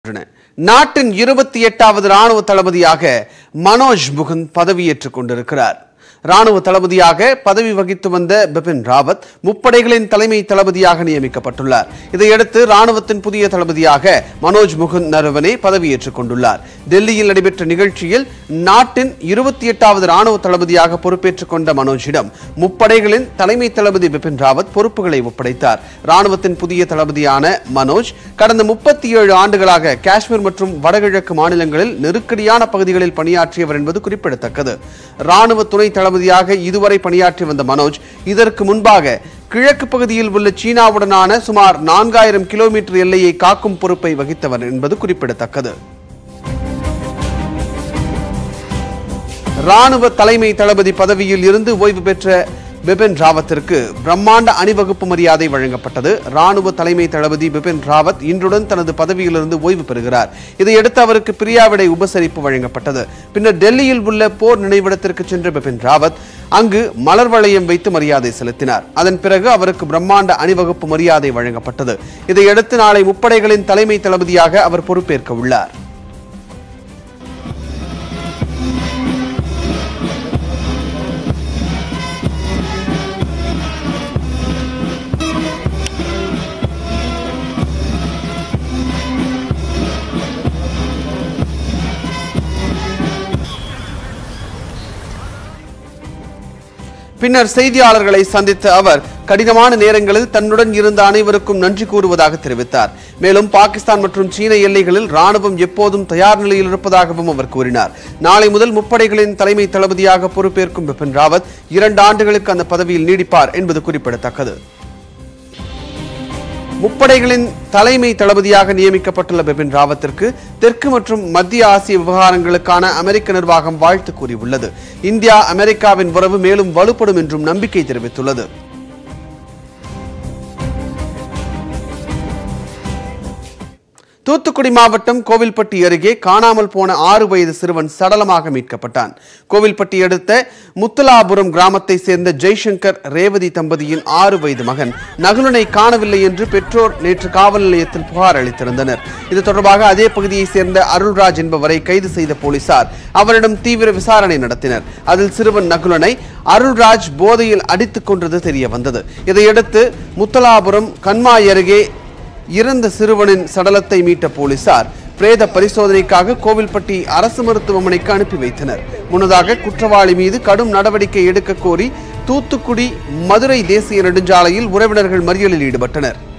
வருகின்றன. நாட்டின் இருபத்தி எட்டாவது ராணுவ தளபதியாக மனோஜ் முகுந்த் பதவியேற்றுக் கொண்டிருக்கிறார் ராணுவ தளபதியாக பதவி வகித்து வந்த பிபின் ராவத் முப்படைகளின் தலைமை தளபதியாக நியமிக்கப்பட்டுள்ளார் இதையடுத்து ராணுவத்தின் புதிய தளபதியாக மனோஜ் முகுந்த் நரவனே பதவியேற்றுக் கொண்டுள்ளார் டெல்லியில் நடைபெற்ற நிகழ்ச்சியில் நாட்டின் இருபத்தி எட்டாவது ராணுவ தளபதியாக பொறுப்பேற்றுக் கொண்ட மனோஜிடம் முப்படைகளின் தலைமை தளபதி பிபின் ராவத் பொறுப்புகளை ஒப்படைத்தார் ராணுவத்தின் புதிய தளபதியான மனோஜ் கடந்த முப்பத்தி ஏழு ஆண்டுகளாக காஷ்மீர் மற்றும் வடகிழக்கு மாநிலங்களில் நெருக்கடியான பகுதிகளில் பணியாற்றியவர் என்பது குறிப்பிடத்தக்கது ராணுவ துணை தளபதியாக இதுவரை பணியாற்றி வந்த மனோஜ் இதற்கு முன்பாக கிழக்கு பகுதியில் உள்ள சீனாவுடனான சுமார் நான்காயிரம் கிலோமீட்டர் எல்லையை காக்கும் பொறுப்பை வகித்தவர் என்பது குறிப்பிடத்தக்கது ராணுவ தலைமை தளபதி பதவியில் இருந்து ஓய்வு பெற்ற பிபின் ராவத்திற்கு பிரம்மாண்ட அணிவகுப்பு மரியாதை வழங்கப்பட்டது ராணுவ தலைமை தளபதி பிபின் ராவத் இன்றுடன் தனது பதவியிலிருந்து ஓய்வு பெறுகிறார் இதையடுத்து அவருக்கு பிரியாவிடை உபசரிப்பு வழங்கப்பட்டது பின்னர் டெல்லியில் உள்ள போர் நினைவிடத்திற்கு சென்ற பிபின் ராவத் அங்கு மலர் வளையம் வைத்து மரியாதை செலுத்தினார் அதன் பிறகு அவருக்கு பிரம்மாண்ட அணிவகுப்பு மரியாதை வழங்கப்பட்டது இதையடுத்து நாளை முப்படைகளின் தலைமை தளபதியாக அவர் பொறுப்பேற்க உள்ளார் பின்னர் செய்தியாளர்களை சந்தித்த அவர் கடினமான நேரங்களில் தன்னுடன் இருந்த அனைவருக்கும் நன்றி கூறுவதாக தெரிவித்தார் மேலும் பாகிஸ்தான் மற்றும் சீன எல்லைகளில் ராணுவம் எப்போதும் தயார் நிலையில் இருப்பதாகவும் அவர் கூறினார் நாளை முதல் முப்படைகளின் தலைமை தளபதியாக பொறுப்பேற்கும் பிபின் ராவத் இரண்டு ஆண்டுகளுக்கு அந்த பதவியில் நீடிப்பார் என்பது குறிப்பிடத்தக்கது முப்படைகளின் தலைமை தளபதியாக நியமிக்கப்பட்டுள்ள பிபின் ராவத்திற்கு தெற்கு மற்றும் மத்திய ஆசிய விவகாரங்களுக்கான அமெரிக்க நிர்வாகம் வாழ்த்து கூறியுள்ளது இந்தியா அமெரிக்காவின் உறவு மேலும் வலுப்படும் என்றும் நம்பிக்கை தெரிவித்துள்ளது தூத்துக்குடி மாவட்டம் கோவில்பட்டி அருகே காணாமல் போன ஆறு வயது சிறுவன் சடலமாக மீட்கப்பட்டான் கோவில்பட்டி அடுத்த முத்துலாபுரம் கிராமத்தை சேர்ந்த ஜெய்சங்கர் ரேவதி தம்பதியின் ஆறு வயது மகன் நகுலனை காணவில்லை என்று பெற்றோர் நேற்று காவல் நிலையத்தில் புகார் அளித்திருந்தனர் இது தொடர்பாக அதே பகுதியைச் சேர்ந்த அருள்ராஜ் என்பவரை கைது செய்த போலீசார் அவரிடம் தீவிர விசாரணை நடத்தினர் அதில் சிறுவன் நகுலனை அருள்ராஜ் போதையில் அடித்துக் கொன்றது தெரிய வந்தது இதையடுத்து முத்தலாபுரம் கண்மாய் அருகே இறந்த சிறுவனின் சடலத்தை மீட்ட போலீசார் பிரேத பரிசோதனைக்காக கோவில்பட்டி அரசு மருத்துவமனைக்கு அனுப்பி வைத்தனர் முன்னதாக குற்றவாளி மீது கடும் நடவடிக்கை எடுக்க கோரி தூத்துக்குடி மதுரை தேசிய நெடுஞ்சாலையில் உறவினர்கள் மறியலில் ஈடுபட்டனர்